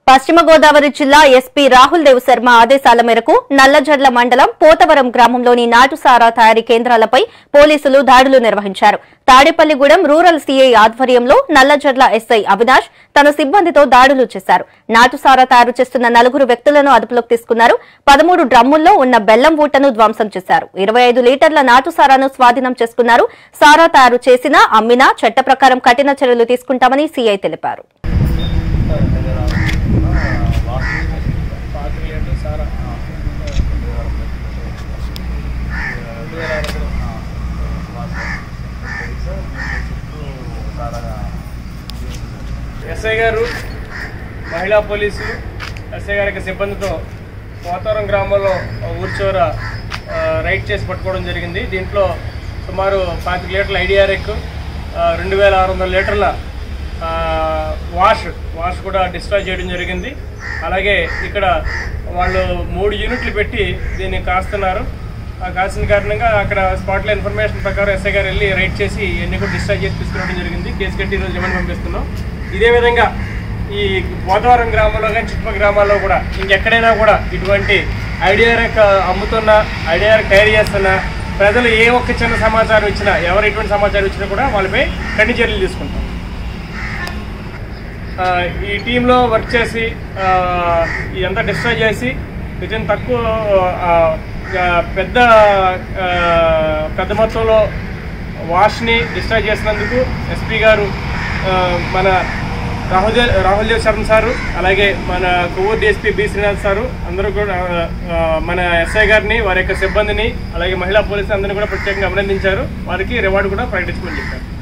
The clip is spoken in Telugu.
పశ్చిమ గోదావరి జిల్లా ఎస్పీ రాహుల్ దేవ్ శర్మ ఆదేశాల మేరకు నల్లజర్ల మండలం పోతవరం గ్రామంలోని నాటుసారా తయారీ కేంద్రాలపై పోలీసులు దాడులు నిర్వహించారు తాడేపల్లిగూడెం రూరల్ సీఐ ఆధ్వర్యంలో నల్లజర్ల ఎస్ఐ అవినాష్ తన సిబ్బందితో దాడులు చేశారు నాటుసారా తయారు చేస్తున్న నలుగురు వ్యక్తులను అదుపులోకి తీసుకున్నారు పదమూడు డ్రమ్ముల్లో ఉన్న బెల్లం ఊటను ధ్వంసం చేశారు ఇరవై ఐదు లీటర్ల నాటుసారాను స్వాధీనం చేసుకున్నారు సారా తయారు చేసినా అమ్మినా చట్ట ప్రకారం కఠిన చర్యలు తీసుకుంటామని సీఐ తెలిపారు ఎస్ఐ గారు మహిళా పోలీసు ఎస్ఐ గారి యొక్క సిబ్బందితో పోతారం గ్రామంలో ఊరి చివర ఆ, రైడ్ చేసి పట్టుకోవడం జరిగింది దీంట్లో సుమారు పాతిక లీటర్ల ఐడిఆర్ఎక్ రెండు వేల ఆరు వందల లీటర్ల ఆ, వాష్ వాష్ కూడా డిస్ట్రాయ్ చేయడం జరిగింది అలాగే ఇక్కడ వాళ్ళు మూడు యూనిట్లు పెట్టి దీన్ని కాస్తున్నారు ఆ కాసిన కారణంగా అక్కడ స్పాట్లో ఇన్ఫర్మేషన్ ప్రకారం ఎస్ఐ గారు వెళ్ళి రైడ్ చేసి ఎన్ని కూడా డిశ్చార్జ్ చేసి తీసుకురావడం జరిగింది కేసు కట్టి ఈరోజు రిమాండ్ పంపిస్తున్నాం ఇదే విధంగా ఈ పోతవరం గ్రామంలో కానీ చుట్టుపక్కల గ్రామాల్లో కూడా ఇంకెక్కడైనా కూడా ఇటువంటి ఐడిఆర్ అమ్ముతున్న ఐడిఆర్ తయారు చేస్తున్న ప్రజలు ఏ ఒక్క చిన్న సమాచారం ఇచ్చినా ఎవరు ఎటువంటి సమాచారం ఇచ్చినా కూడా వాళ్ళపై కఠిన చర్యలు తీసుకుంటాం ఆ, ఈ టీంలో వర్క్ చేసి ఆ, ఇదంతా డిస్ట్రాయ్ చేసి వితిన్ తక్కువ ఆ, ఆ, పెద్ద ఆ, పెద్ద మొత్తంలో వాష్ని డిస్ట్రాయ్ చేసినందుకు ఎస్పీ గారు ఆ, మన రాహుల్ దేవ్ రాహుల్ దేవ్ శర్మ సారు అలాగే మన Kovvur DSP B Srinath sir అందరూ కూడా ఆ, ఆ, మన ఎస్ఐ గారిని వారి యొక్క సిబ్బందిని అలాగే మహిళా పోలీసు అందరినీ కూడా ప్రత్యేకంగా అభినందించారు వారికి రివార్డు కూడా ప్రకటించమని చెప్పారు